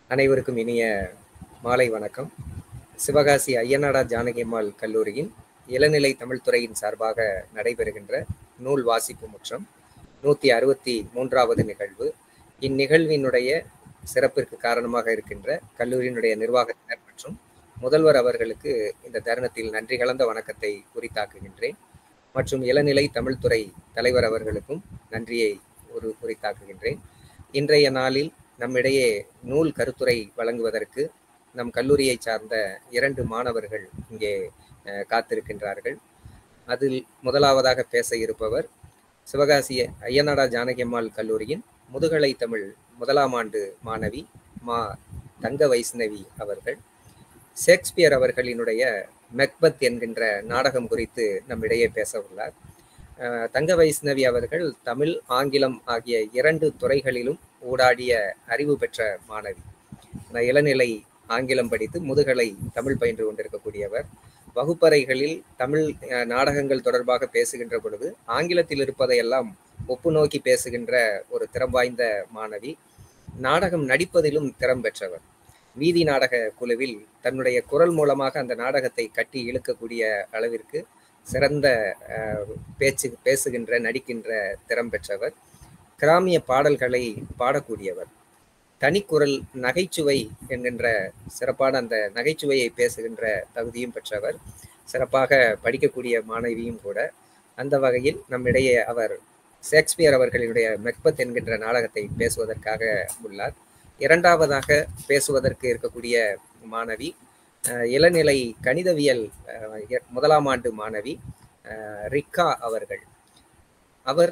அனைவருக்கும் இனிய மாலை வணக்கம் சிவகாசி ஐயனாடா ஜானகிம்மாள் கல்லூரியின் இளநிலை தமிழ் துறையின் சார்பாக நடைபெறுகின்ற நூல் வாசிப்பு முற்றம் நூற்றி அறுபத்தி மூன்றாவது நிகழ்வு இந்நிகழ்வினுடைய சிறப்பிற்கு காரணமாக இருக்கின்ற கல்லூரியினுடைய நிர்வாகத்தினர் மற்றும் முதல்வர் அவர்களுக்கு இந்த தருணத்தில் நன்றி கலந்த வணக்கத்தை குறித்தாக்குகின்றேன் மற்றும் இளநிலை தமிழ்துறை தலைவர் அவர்களுக்கும் நன்றியை ஒரு குறித்தாக்குகின்றேன் இன்றைய நாளில் நம்மிடையே நூல் கருத்துரை வழங்குவதற்கு நம் கல்லூரியை சார்ந்த இரண்டு மாணவர்கள் இங்கே காத்திருக்கின்றார்கள் அதில் முதலாவதாக பேச இருப்பவர் சிவகாசி ஐயனாடா ஜானகியம்மாள் கல்லூரியின் முதுகலை தமிழ் முதலாம் ஆண்டு மாணவி மா தங்க வைஷ்ணவி அவர்கள் ஷேக்ஸ்பியர் அவர்களினுடைய மெக்பத் என்கின்ற நாடகம் குறித்து நம்மிடையே பேச உள்ளார் தங்க வைஷ்ணவி அவர்கள் தமிழ் ஆங்கிலம் ஆகிய இரண்டு துறைகளிலும் ஊடாடிய அறிவு பெற்ற மாணவி இளநிலை ஆங்கிலம் படித்து முதுகலை தமிழ் பயின்று கொண்டிருக்கக்கூடியவர் வகுப்பறைகளில் தமிழ் நாடகங்கள் தொடர்பாக பேசுகின்ற பொழுது ஆங்கிலத்தில் இருப்பதையெல்லாம் ஒப்பு நோக்கி பேசுகின்ற ஒரு திறம் வாய்ந்த மாணவி நாடகம் நடிப்பதிலும் திறம் பெற்றவர் வீதி நாடக குழுவில் தன்னுடைய குரல் மூலமாக அந்த நாடகத்தை கட்டி இழுக்கக்கூடிய அளவிற்கு சிறந்த பேச்சு பேசுகின்ற நடிக்கின்ற திறம் பெற்றவர் கிராமிய பாடல்களை பாடக்கூடியவர் தனிக்குரல் நகைச்சுவை என்கின்ற சிறப்பான அந்த நகைச்சுவையை பேசுகின்ற தகுதியும் பெற்றவர் சிறப்பாக படிக்கக்கூடிய மாணவியும் கூட அந்த வகையில் நம்மிடையே அவர் ஷேக்ஸ்பியர் அவர்களினுடைய மெக்பத் என்கின்ற நாடகத்தை பேசுவதற்காக உள்ளார் இரண்டாவதாக பேசுவதற்கு இருக்கக்கூடிய மாணவி இளநிலை கணிதவியல் முதலாம் ஆண்டு மாணவி ரிக்கா அவர்கள் அவர்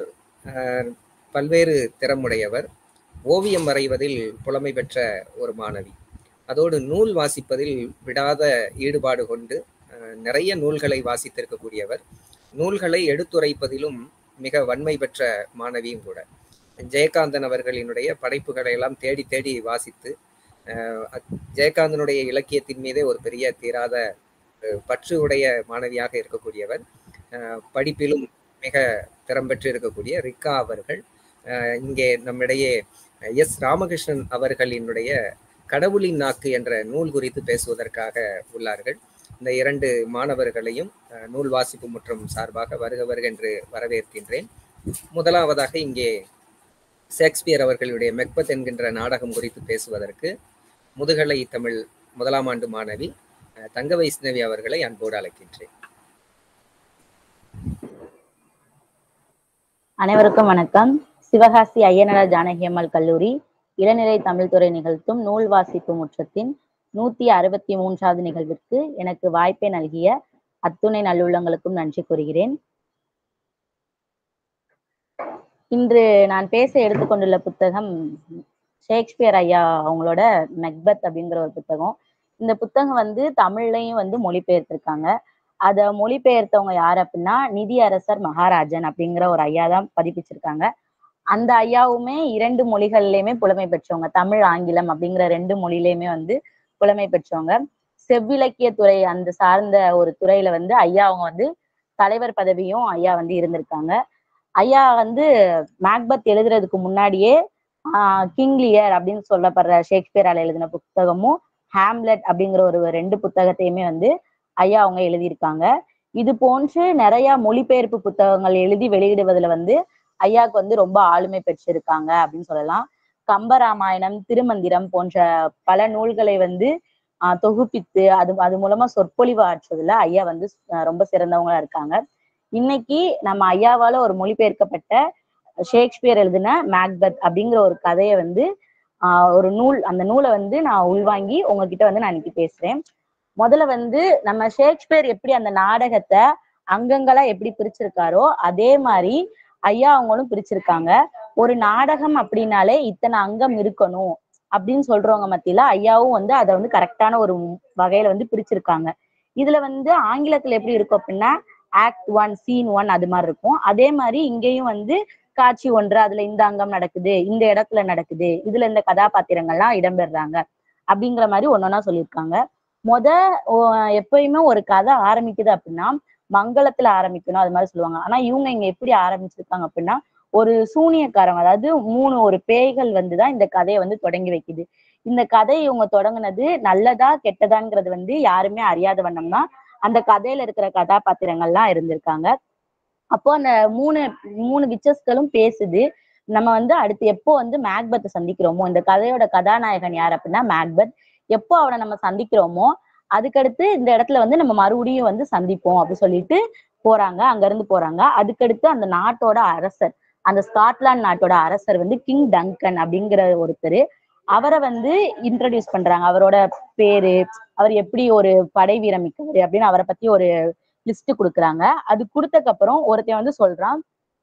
பல்வேறு திறமுடையவர் ஓவியம் வரைவதில் புலமை பெற்ற ஒரு மாணவி அதோடு நூல் வாசிப்பதில் விடாத ஈடுபாடு கொண்டு நிறைய நூல்களை வாசித்திருக்கக்கூடியவர் நூல்களை எடுத்துரைப்பதிலும் மிக வன்மை பெற்ற மாணவியும் கூட ஜெயகாந்தன் அவர்களினுடைய படைப்புகளை எல்லாம் தேடி தேடி வாசித்து ஜெயகாந்தனுடைய இலக்கியத்தின் மீதே ஒரு பெரிய தீராத பற்று உடைய மாணவியாக இருக்கக்கூடியவர் படிப்பிலும் மிக திறம்பெற்று இருக்கக்கூடிய ரிக்கா அவர்கள் இங்கே நம்மிடையே எஸ் ராமகிருஷ்ணன் அவர்களினுடைய கடவுளின் நாக்கு என்ற நூல் குறித்து பேசுவதற்காக உள்ளார்கள் இந்த இரண்டு மாணவர்களையும் நூல் வாசிப்பு முற்றம் சார்பாக வருக வருக என்று வரவேற்கின்றேன் முதலாவதாக இங்கே ஷேக்ஸ்பியர் அவர்களுடைய மெக்பத் என்கின்ற நாடகம் குறித்து பேசுவதற்கு முதுகலை தமிழ் முதலாம் ஆண்டு மாணவி தங்க வைஷ்ணவி அவர்களை அன்போடு அழைக்கின்றேன் அனைவருக்கும் வணக்கம் சிவகாசி ஐயனடா ஜானகியம்மாள் கல்லூரி இளநிலை தமிழ்துறை நிகழ்த்தும் நூல் வாசிப்பு முற்றத்தின் நூத்தி அறுபத்தி மூன்றாவது நிகழ்விற்கு எனக்கு வாய்ப்பை நல்கிய அத்துணை நல்லுள்ளங்களுக்கும் நன்றி கூறுகிறேன் இன்று நான் பேச எடுத்துக்கொண்டுள்ள புத்தகம் ஷேக்ஸ்பியர் ஐயா அவங்களோட மெக்பத் அப்படிங்கிற ஒரு புத்தகம் இந்த புத்தகம் வந்து தமிழ்லையும் வந்து மொழிபெயர்த்திருக்காங்க அத மொழிபெயர்த்தவங்க யார் அப்படின்னா நிதி அரசர் மகாராஜன் அப்படிங்கிற ஒரு ஐயா தான் பதிப்பிச்சிருக்காங்க அந்த ஐயாவுமே இரண்டு மொழிகள்லயுமே புலமை பெற்றவங்க தமிழ் ஆங்கிலம் அப்படிங்கிற ரெண்டு மொழியிலயுமே வந்து புலமை பெற்றவங்க செவ்விலக்கிய துறை அந்த சார்ந்த ஒரு துறையில வந்து ஐயா அவங்க வந்து தலைவர் பதவியும் ஐயா வந்து இருந்திருக்காங்க ஐயா வந்து மேக்பத் எழுதுறதுக்கு முன்னாடியே ஆஹ் கிங்லியர் அப்படின்னு சொல்லப்படுற ஷேக்ஸ்பியரால் எழுதின புத்தகமும் ஹேம்லெட் அப்படிங்கிற ஒரு ரெண்டு புத்தகத்தையுமே வந்து ஐயா அவங்க எழுதியிருக்காங்க இது போன்று நிறைய மொழிபெயர்ப்பு புத்தகங்கள் எழுதி வெளியிடுவதுல வந்து ஐயாவுக்கு வந்து ரொம்ப ஆளுமை பெற்றிருக்காங்க அப்படின்னு சொல்லலாம் கம்பராமாயணம் திருமந்திரம் போன்ற பல நூல்களை வந்து ஆஹ் தொகுப்பித்து அது அது மூலமா சொற்பொழிவு ஆற்றுவதுல ஐயா வந்து ரொம்ப சிறந்தவங்களா இருக்காங்க இன்னைக்கு நம்ம ஐயாவால ஒரு மொழிபெயர்க்கப்பட்ட ஷேக்ஸ்பியர் எழுதின மேக்பத் அப்படிங்கிற ஒரு கதையை வந்து ஆஹ் ஒரு நூல் அந்த நூலை வந்து நான் உள்வாங்கி உங்ககிட்ட வந்து நான் இன்னைக்கு பேசுறேன் முதல்ல வந்து நம்ம ஷேக்ஸ்பியர் எப்படி அந்த நாடகத்தை அங்கங்களா எப்படி பிரிச்சிருக்காரோ அதே மாதிரி ஐயா அவங்களும் பிரிச்சிருக்காங்க ஒரு நாடகம் அப்படின்னாலே இத்தனை அங்கம் இருக்கணும் அப்படின்னு சொல்றவங்க மத்தியில ஐயாவும் வந்து அதை வந்து கரெக்டான ஒரு வகையில வந்து பிரிச்சிருக்காங்க இதுல வந்து ஆங்கிலத்துல எப்படி இருக்கும் அப்படின்னா ஆக்ட் ஒன் சீன் ஒன் அது மாதிரி இருக்கும் அதே மாதிரி இங்கேயும் வந்து காட்சி ஒன்று அதுல இந்த அங்கம் நடக்குது இந்த இடத்துல நடக்குது இதுல இந்த கதாபாத்திரங்கள்லாம் இடம்பெறாங்க அப்படிங்கிற மாதிரி ஒன்னொன்னா சொல்லியிருக்காங்க முத எப்பயுமே ஒரு கதை ஆரம்பிக்குது அப்படின்னா மங்களத்துல ஆரம்பிக்கணும் அது மாதிரி சொல்லுவாங்க ஆனா இவங்க இங்க எப்படி ஆரம்பிச்சிருக்காங்க அப்படின்னா ஒரு சூனியக்காரங்க அதாவது மூணு ஒரு பேய்கள் வந்துதான் இந்த கதையை வந்து தொடங்கி வைக்குது இந்த கதை இவங்க தொடங்குனது நல்லதா கெட்டதாங்கிறது வந்து யாருமே அறியாத வண்ணம் தான் அந்த கதையில இருக்கிற கதாபாத்திரங்கள்லாம் இருந்திருக்காங்க அப்போ அந்த மூணு மூணு விச்சஸ்களும் பேசுது நம்ம வந்து அடுத்து எப்போ வந்து மேக்பத்தை சந்திக்கிறோமோ இந்த கதையோட கதாநாயகன் யார் அப்படின்னா மேக்பத் எப்போ அவனை நம்ம சந்திக்கிறோமோ அதுக்கடுத்து இந்த இடத்துல வந்து நம்ம மறுபடியும் வந்து சந்திப்போம் அப்படி சொல்லிட்டு போறாங்க அங்க இருந்து போறாங்க அதுக்கடுத்து அந்த நாட்டோட அரசர் அந்த ஸ்காட்லாந்து நாட்டோட அரசர் வந்து கிங் டங்கன் அப்படிங்கிற ஒருத்தர் அவரை வந்து இன்ட்ரடியூஸ் பண்றாங்க அவரோட பேரு அவர் எப்படி ஒரு படை வீரம் மிக்கவர் அப்படின்னு அவரை பத்தி ஒரு லிஸ்ட் கொடுக்குறாங்க அது கொடுத்ததுக்கு அப்புறம் ஒருத்தன் வந்து சொல்றான்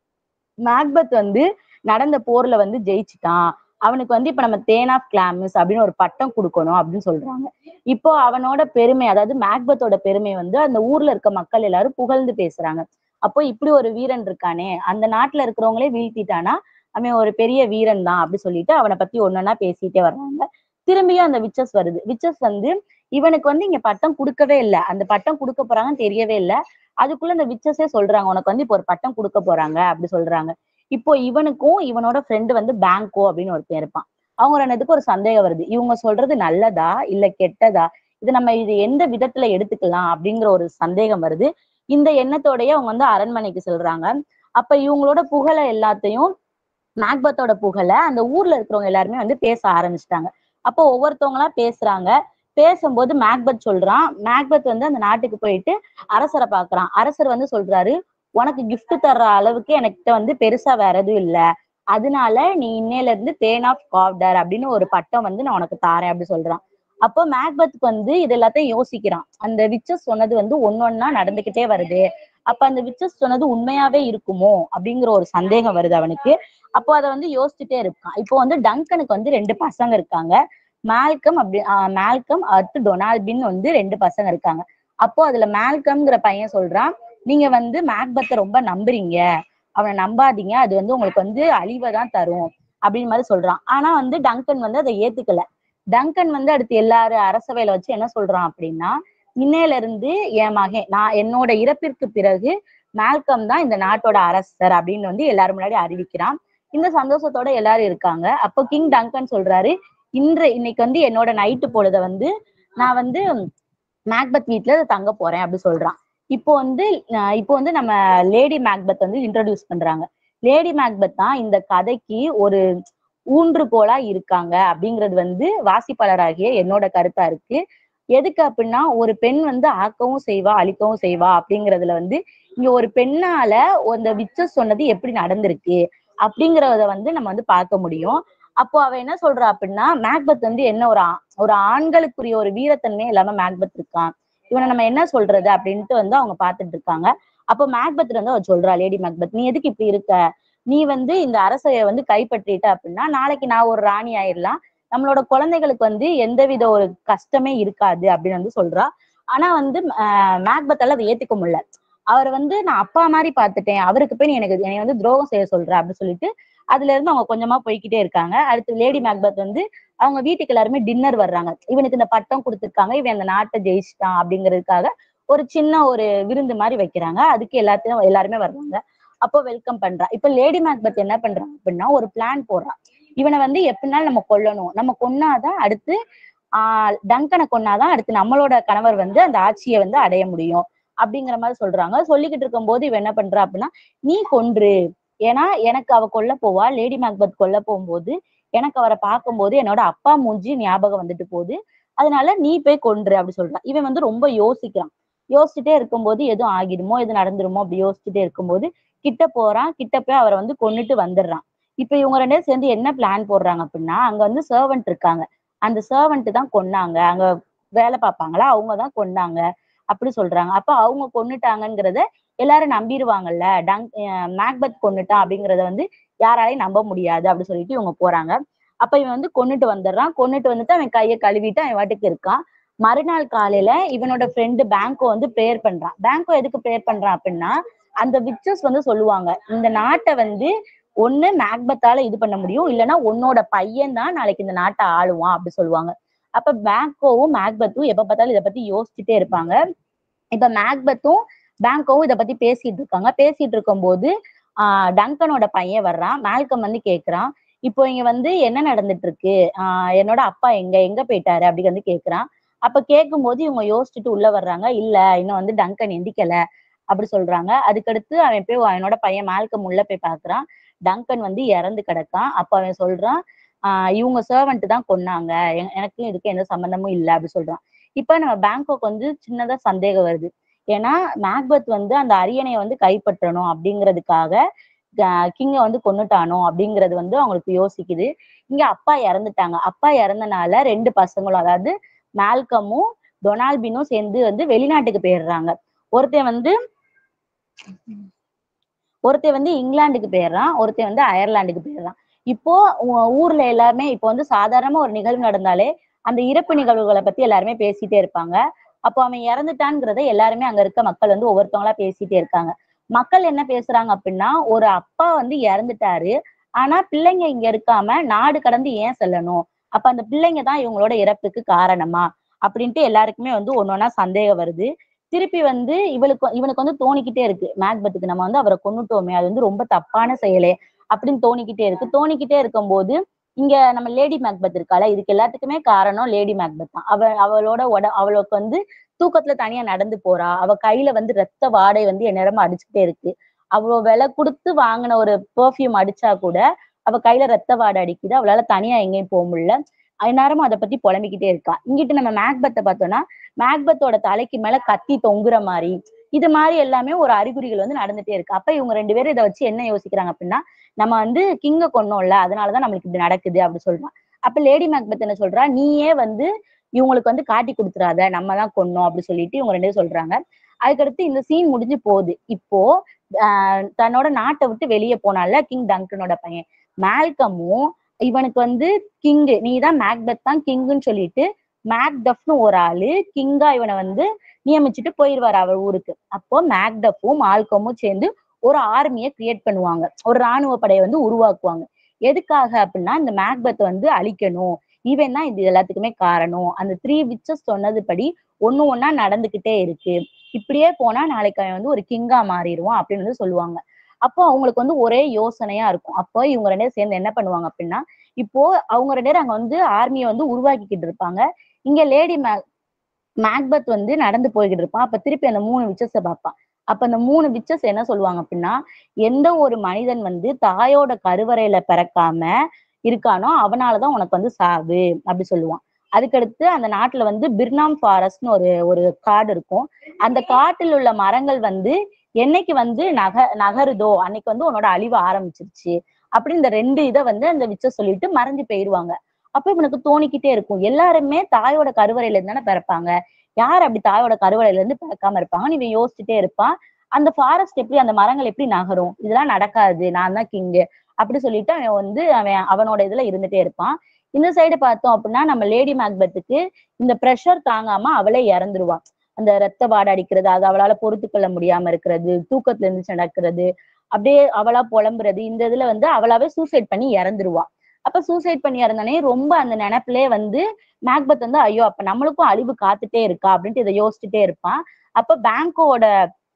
மேக்பத் வந்து நடந்த போர்ல வந்து ஜெயிச்சிட்டான் அவனுக்கு வந்து இப்ப நம்ம தேன் ஆஃப் கிளாமிஸ் அப்படின்னு ஒரு பட்டம் கொடுக்கணும் அப்படின்னு சொல்றாங்க இப்போ அவனோட பெருமை அதாவது மேக்பத்தோட பெருமை வந்து அந்த ஊர்ல இருக்க மக்கள் எல்லாரும் புகழ்ந்து பேசுறாங்க அப்போ இப்படி ஒரு வீரன் இருக்கானே அந்த நாட்டுல இருக்கிறவங்களே வீழ்த்திட்டானா அவன் ஒரு பெரிய வீரன் தான் அப்படி சொல்லிட்டு அவனை பத்தி ஒன்னொன்னா பேசிட்டே வர்றாங்க திரும்பியும் அந்த விச்சஸ் வருது விச்சஸ் வந்து இவனுக்கு வந்து இங்க பட்டம் கொடுக்கவே இல்லை அந்த பட்டம் கொடுக்க போறாங்கன்னு தெரியவே இல்லை அதுக்குள்ள இந்த விச்சஸே சொல்றாங்க உனக்கு வந்து இப்போ ஒரு பட்டம் கொடுக்க போறாங்க அப்படி சொல்றாங்க இப்போ இவனுக்கும் இவனோட ஃப்ரெண்டு வந்து பேங்கோ அப்படின்னு ஒருத்தன் இருப்பான் அவங்க ரெண்டுத்துக்கு ஒரு சந்தேகம் வருது இவங்க சொல்றது நல்லதா இல்ல கெட்டதா இது நம்ம இது எந்த விதத்துல எடுத்துக்கலாம் அப்படிங்கிற ஒரு சந்தேகம் வருது இந்த எண்ணத்தோடயே அவங்க வந்து அரண்மனைக்கு செல்றாங்க அப்ப இவங்களோட புகழை எல்லாத்தையும் மேக்பத்தோட புகழை அந்த ஊர்ல இருக்கிறவங்க எல்லாருமே வந்து பேச ஆரம்பிச்சிட்டாங்க அப்போ ஒவ்வொருத்தவங்களா பேசுறாங்க பேசும்போது மேக்பத் சொல்றான் மேக்பத் வந்து அந்த நாட்டுக்கு போயிட்டு அரசரை பாக்குறான் அரசர் வந்து சொல்றாரு உனக்கு gift தர்ற அளவுக்கு எனக்கிட்ட வந்து பெருசா வேற எதுவும் இல்ல அதனால நீ இன்னையில இருந்து தேன் ஆஃப் காவ்டர் அப்படின்னு ஒரு பட்டம் வந்து நான் உனக்கு தாரேன் அப்படி சொல்றான் அப்போ மேக்பத்துக்கு வந்து இது எல்லாத்தையும் யோசிக்கிறான் அந்த விச்சஸ் சொன்னது வந்து ஒன்னொன்னா நடந்துகிட்டே வருது அப்ப அந்த விச்சஸ் சொன்னது உண்மையாவே இருக்குமோ அப்படிங்கிற ஒரு சந்தேகம் வருது அவனுக்கு அப்போ அதை வந்து யோசிச்சுட்டே இருக்கான் இப்போ வந்து டங்கனுக்கு வந்து ரெண்டு பசங்க இருக்காங்க மால்கம் அப்படி ஆஹ் மால்கம் அடுத்து டொனால்பின் வந்து ரெண்டு பசங்க இருக்காங்க அப்போ அதுல மால்கம்ங்கிற பையன் சொல்றான் நீங்க வந்து மேக்பத்தை ரொம்ப நம்புறீங்க அவனை நம்பாதீங்க அது வந்து உங்களுக்கு வந்து அழிவை தான் தரும் அப்படின்னு மாதிரி சொல்றான் ஆனா வந்து டங்கன் வந்து அதை ஏத்துக்கல டங்கன் வந்து அடுத்து எல்லாரும் அரசவையில வச்சு என்ன சொல்றான் அப்படின்னா இன்னையில இருந்து என் மகன் நான் என்னோட இறப்பிற்கு பிறகு மால்கம் தான் இந்த நாட்டோட அரசர் அப்படின்னு வந்து எல்லாரும் முன்னாடி அறிவிக்கிறான் இந்த சந்தோஷத்தோட எல்லாரும் இருக்காங்க அப்போ கிங் டங்கன் சொல்றாரு இன்று இன்னைக்கு வந்து என்னோட நைட்டு பொழுத வந்து நான் வந்து மேக்பத் வீட்ல தங்க போறேன் அப்படி சொல்றான் இப்போ வந்து அஹ் இப்போ வந்து நம்ம லேடி மேக்பத் வந்து இன்ட்ரடியூஸ் பண்றாங்க லேடி மேக்பத் தான் இந்த கதைக்கு ஒரு ஊன்றுகோலா இருக்காங்க அப்படிங்கிறது வந்து வாசிப்பாளராகிய என்னோட கருத்தா இருக்கு எதுக்கு அப்படின்னா ஒரு பெண் வந்து ஆக்கவும் செய்வா அழிக்கவும் செய்வா அப்படிங்கறதுல வந்து இங்க ஒரு பெண்ணால அந்த விச்ச சொன்னது எப்படி நடந்திருக்கு அப்படிங்கறத வந்து நம்ம வந்து பார்க்க முடியும் அப்போ அவ என்ன சொல்றா அப்படின்னா மேக்பத் வந்து என்ன ஒரு ஆ- ஒரு ஆண்களுக்குரிய ஒரு வீரத்தன்மை இல்லாம மேக்பத் இருக்கான் இவனை நம்ம என்ன சொல்றது அப்படின்ட்டு வந்து அவங்க பார்த்துட்டு இருக்காங்க அப்போ மேக்பத் வந்து அவ சொல்றா லேடி மேக்பத் நீ எதுக்கு இப்படி இருக்க நீ வந்து இந்த அரசைய வந்து கைப்பற்றிட்ட அப்படின்னா நாளைக்கு நான் ஒரு ராணி ஆயிடலாம் நம்மளோட குழந்தைகளுக்கு வந்து எந்தவித ஒரு கஷ்டமே இருக்காது அப்படின்னு வந்து சொல்றா ஆனா வந்து ஆஹ் மேக்பத்தால அதை ஏத்துக்க முடியல அவர் வந்து நான் அப்பா மாதிரி பார்த்துட்டேன் அவருக்கு போய் நீ எனக்கு என்னை வந்து துரோகம் செய்ய சொல்ற அப்படின்னு சொல்லிட்டு அதுல இருந்து அவங்க கொஞ்சமா போய்க்கிட்டே இருக்காங்க அடுத்து லேடி மேக்பத் வந்து அவங்க வீட்டுக்கு எல்லாருமே டின்னர் வர்றாங்க இவனுக்கு இந்த பட்டம் கொடுத்துருக்காங்க இவன் அந்த நாட்டை ஜெயிச்சிட்டான் அப்படிங்கிறதுக்காக ஒரு சின்ன ஒரு விருந்து மாதிரி வைக்கிறாங்க அதுக்கு எல்லாத்தையும் எல்லாருமே வர்றாங்க அப்போ வெல்கம் பண்றா இப்ப லேடி மேக்பத் என்ன பண்றான் அப்படின்னா ஒரு பிளான் போடுறான் இவனை வந்து எப்படினாலும் நம்ம கொல்லணும் நம்ம கொன்னாதான் அடுத்து ஆஹ் டங்கனை கொன்னாதான் அடுத்து நம்மளோட கணவர் வந்து அந்த ஆட்சியை வந்து அடைய முடியும் அப்படிங்கிற மாதிரி சொல்றாங்க சொல்லிக்கிட்டு இருக்கும்போது இவன் என்ன பண்றா அப்படின்னா நீ கொன்று ஏன்னா எனக்கு அவ கொல்ல போவா லேடி மேக்பத் கொல்ல போகும்போது எனக்கு அவரை பார்க்கும்போது என்னோட அப்பா மூஞ்சி ஞாபகம் வந்துட்டு போகுது அதனால நீ போய் கொன்று அப்படி சொல்றான் இவன் வந்து ரொம்ப யோசிக்கிறான் யோசிச்சுட்டே இருக்கும்போது எதுவும் ஆகிடுமோ எது நடந்துருமோ அப்படி யோசிச்சுட்டே இருக்கும்போது கிட்ட போறான் கிட்ட போய் அவரை வந்து கொன்னுட்டு வந்துடுறான் இப்ப இவங்க ரெண்டே சேர்ந்து என்ன பிளான் போடுறாங்க அப்படின்னா அங்க வந்து சர்வெண்ட் இருக்காங்க அந்த சர்வெண்ட் தான் கொன்னாங்க அங்க வேலை பார்ப்பாங்களா அவங்க தான் கொன்னாங்க அப்படி சொல்றாங்க அப்ப அவங்க கொன்னுட்டாங்கங்கிறத எல்லாரும் நம்பிடுவாங்கல்ல டங் அஹ் மேக்பத் கொன்னுட்டான் அப்படிங்கறத வந்து யாராலையும் நம்ப முடியாது அப்படி சொல்லிட்டு இவங்க போறாங்க அப்ப இவன் வந்து கொன்னுட்டு வந்துடுறான் கொன்னுட்டு வந்துட்டு அவன் கையை கழுவிட்டு அவன் வாட்டுக்கு இருக்கான் மறுநாள் காலையில இவனோட ஃப்ரெண்டு பேங்கோ வந்து ப்ரேயர் பண்றான் பேங்கோ எதுக்கு ப்ரேயர் பண்றான் அப்படின்னா அந்த விச்சஸ் வந்து சொல்லுவாங்க இந்த நாட்டை வந்து ஒண்ணு மேக்பத்தால இது பண்ண முடியும் இல்லைன்னா உன்னோட பையன் தான் நாளைக்கு இந்த நாட்டை ஆளுவான் அப்படி சொல்லுவாங்க அப்ப பேங்கோவும் மேக்பத்தும் எப்ப பார்த்தாலும் இதை பத்தி யோசிச்சுட்டே இருப்பாங்க இப்ப மேக்பத்தும் பேங்கோவும் இதை பத்தி பேசிட்டு இருக்காங்க பேசிட்டு இருக்கும்போது ஆஹ் டங்கனோட பையன் வர்றான் மேல்கம் வந்து கேக்குறான் இப்போ இங்க வந்து என்ன நடந்துட்டு இருக்கு ஆஹ் என்னோட அப்பா எங்க எங்க போயிட்டாரு அப்படி வந்து கேக்குறான் அப்ப கேட்கும்போது இவங்க யோசிச்சுட்டு உள்ள வர்றாங்க இல்ல இன்னும் வந்து டங்கன் எந்திக்கல அப்படி சொல்றாங்க அதுக்கடுத்து அவன் போய் அவனோட பையன் மால்கம் உள்ள போய் பாக்குறான் டங்கன் வந்து இறந்து கிடக்கான் அப்ப அவன் சொல்றான் ஆஹ் இவங்க சர்வெண்ட் தான் கொன்னாங்க எ- எனக்கும் இதுக்கு எந்த சம்பந்தமும் இல்லை அப்படி சொல்றான் இப்ப நம்ம பேங்காக் வந்து சின்னதா சந்தேகம் வருது ஏன்னா மேக்பத் வந்து அந்த அரியணையை வந்து கைப்பற்றணும் அப்படிங்கிறதுக்காக கிங்க வந்து கொன்னுட்டானோ அப்படிங்கிறது வந்து அவங்களுக்கு யோசிக்குது இங்க அப்பா இறந்துட்டாங்க அப்பா இறந்தனால ரெண்டு பசங்களும் அதாவது மால்கமும் டொனால்பினும் சேர்ந்து வந்து வெளிநாட்டுக்கு போயிடுறாங்க ஒருத்தன் வந்து ஒருத்தன் வந்து இங்கிலாந்துக்கு போயிடுறான் ஒருத்தன் வந்து அயர்லாந்துக்கு போயிடுறான் இப்போ ஊ- ஊர்ல எல்லாருமே இப்போ வந்து சாதாரணமா ஒரு நிகழ்வு நடந்தாலே அந்த இறப்பு நிகழ்வுகளை பத்தி எல்லாருமே பேசிட்டே இருப்பாங்க அப்போ அவன் இறந்துட்டான்ங்கிறத எல்லாருமே அங்க இருக்க மக்கள் வந்து ஒவ்வொருத்தவங்களா பேசிட்டே இருக்காங்க மக்கள் என்ன பேசுறாங்க அப்படின்னா ஒரு அப்பா வந்து இறந்துட்டாரு ஆனா பிள்ளைங்க இங்க இருக்காம நாடு கடந்து ஏன் செல்லணும் அப்ப அந்த பிள்ளைங்க தான் இவங்களோட இறப்புக்கு காரணமா அப்படின்ட்டு எல்லாருக்குமே வந்து ஒன்னொன்னா சந்தேகம் வருது திருப்பி வந்து இவளுக்கு இவனுக்கு வந்து தோணிக்கிட்டே இருக்கு மேக்பத்துக்கு நம்ம வந்து அவரை கொன்னுட்டோமே அது வந்து ரொம்ப தப்பான செயலே அப்படின்னு தோணிக்கிட்டே இருக்கு தோணிக்கிட்டே இருக்கும்போது இங்க நம்ம லேடி மேக்பத் இருக்கால இதுக்கு எல்லாத்துக்குமே காரணம் லேடி மேக்பத் தான் அவ அவளோட உட அவளுக்கு வந்து தூக்கத்துல தனியா நடந்து போறா அவ கையில வந்து ரத்த வாடை வந்து எந்நேரமும் அடிச்சுக்கிட்டே இருக்கு அவ்வளோ விலை கொடுத்து வாங்கின ஒரு பெர்ஃப்யூம் அடிச்சா கூட அவ கையில ரத்த வாடை அடிக்குது அவளால தனியா எங்கேயும் போக முடியல நேரமும் அதை பத்தி புலம்பிக்கிட்டே இருக்கா இங்கிட்டு நம்ம மேக்பத்தை பார்த்தோம்னா மேக்பத்தோட தலைக்கு மேல கத்தி தொங்குற மாதிரி இது மாதிரி எல்லாமே ஒரு அறிகுறிகள் வந்து நடந்துட்டே இருக்கு அப்ப இவங்க ரெண்டு பேரும் இதை வச்சு என்ன யோசிக்கிறாங்க அப்படின்னா நம்ம வந்து கிங்க கொன்னோம்ல அதனாலதான் நம்மளுக்கு இப்படி நடக்குது அப்படி சொல்றான் அப்ப லேடி மேக்பத் என்ன சொல்றா நீயே வந்து இவங்களுக்கு வந்து காட்டி கொடுத்துறாத நம்ம தான் கொன்னோம் அப்படி சொல்லிட்டு இவங்க ரெண்டு பேரும் சொல்றாங்க அதுக்கடுத்து இந்த சீன் முடிஞ்சு போகுது இப்போ ஆஹ் தன்னோட நாட்டை விட்டு வெளியே போனால கிங் டங்கனோட பையன் மால்கமும் இவனுக்கு வந்து கிங்கு நீ தான் மேக்பத் தான் கிங்குன்னு சொல்லிட்டு மேக்டஃப்னு ஒரு ஆளு கிங்கா இவனை வந்து நியமிச்சுட்டு போயிடுவாரு அவர் ஊருக்கு அப்போ மேக்டஃபும் மால்கமும் சேர்ந்து ஒரு ஆர்மியை கிரியேட் பண்ணுவாங்க ஒரு ராணுவ படையை வந்து உருவாக்குவாங்க எதுக்காக அப்படின்னா இந்த மேக்பத் வந்து அழிக்கணும் இவன் தான் இது எல்லாத்துக்குமே காரணம் அந்த த்ரீ விச்சஸ் சொன்னதுபடி ஒண்ணு ஒண்ணா நடந்துகிட்டே இருக்கு இப்படியே போனா நாளைக்கு அவன் வந்து ஒரு கிங்கா மாறிடுவான் அப்படின்னு வந்து சொல்லுவாங்க அப்போ அவங்களுக்கு வந்து ஒரே யோசனையா இருக்கும் அப்போ இவங்க ரெண்டு பேரும் சேர்ந்து என்ன பண்ணுவாங்க அப்படின்னா இப்போ அவங்க ரெண்டு பேரும் அங்க வந்து ஆர்மியை வந்து உருவாக்கிக்கிட்டு இருப்பாங்க இங்க லேடி மே மேக்பத் வந்து நடந்து போய்கிட்டு இருப்பான் அப்ப திருப்பி அந்த மூணு விச்சஸை பார்ப்பான் அப்ப அந்த மூணு விச்சஸ் என்ன சொல்லுவாங்க அப்படின்னா எந்த ஒரு மனிதன் வந்து தாயோட கருவறையில பிறக்காம இருக்கானோ அவனாலதான் உனக்கு வந்து சாவு அப்படி சொல்லுவான் அதுக்கடுத்து அந்த நாட்டுல வந்து பிர்னாம் ஃபாரஸ்ட்னு ஒரு ஒரு காடு இருக்கும் அந்த காட்டில் உள்ள மரங்கள் வந்து என்னைக்கு வந்து நக நகருதோ அன்னைக்கு வந்து உன்னோட அழிவு ஆரம்பிச்சிருச்சு அப்படி இந்த ரெண்டு இதை வந்து அந்த விச்ச சொல்லிட்டு மறைஞ்சு போயிருவாங்க அப்ப இவனுக்கு தோணிக்கிட்டே இருக்கும் எல்லாருமே தாயோட கருவறையில இருந்து தானே பிறப்பாங்க யார் அப்படி தாயோட கருவறையில இருந்து பிறக்காம இருப்பாங்கன்னு இவன் யோசிச்சுட்டே இருப்பான் அந்த ஃபாரஸ்ட் எப்படி அந்த மரங்கள் எப்படி நகரும் இதெல்லாம் நடக்காது நான் தான் கிங்கு அப்படி சொல்லிட்டு அவன் வந்து அவன் அவனோட இதுல இருந்துட்டே இருப்பான் இந்த சைடு பார்த்தோம் அப்படின்னா நம்ம லேடி மேக்பத்துக்கு இந்த ப்ரெஷர் தாங்காம அவளே இறந்துருவா அந்த ரத்த வாடை அடிக்கிறது அது அவளால பொறுத்து கொள்ள முடியாம இருக்கிறது தூக்கத்துல இருந்து நடக்கிறது அப்படியே அவளா புலம்புறது இந்த இதுல வந்து அவளாவே சூசைட் பண்ணி இறந்துருவா அப்ப சூசைட் பண்ணி இறந்தானே ரொம்ப அந்த நினைப்பிலே வந்து மேக்பத் வந்து ஐயோ அப்ப நம்மளுக்கும் அழிவு காத்துட்டே இருக்கா அப்படின்ட்டு இதை யோசிச்சுட்டே இருப்பான் அப்ப பேங்கோட